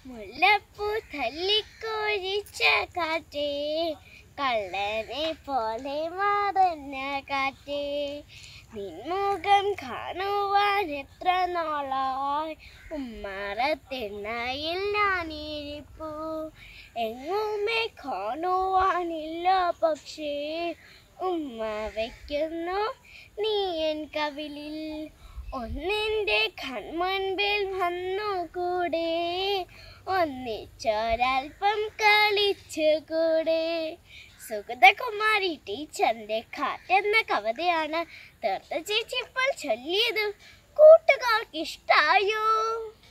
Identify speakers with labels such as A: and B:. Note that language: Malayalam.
A: മുല്ലപ്പൂ തല്ലിക്കൊഴിച്ച കാറ്റേ കള്ളനെ പോലെ മറഞ്ഞ കാറ്റേ നിൻമുഖം കാണുവാൻ എത്ര നാളായി ഉമ്മറത്തിണ്ണയിൽ ഞാനിരിപ്പു എങ്ങുമേ കാണുവാനില്ല പക്ഷേ ഉമ്മ വയ്ക്കുന്നു നീ എൻ കവിളിൽ ഒന്നിൻ്റെ കൺമുൻപിൽ വന്നു കൂടെ ഒന്നിച്ചൊരൽപ്പം കളിച്ചുകൂടെ സുഗതകുമാരി ടീച്ചറിന്റെ കാറ്റെന്ന കവിതയാണ് തീർത്ത ചേച്ചി ഇപ്പോൾ ചൊല്ലിയത് കൂട്ടുകാർക്ക് ഇഷ്ടായോ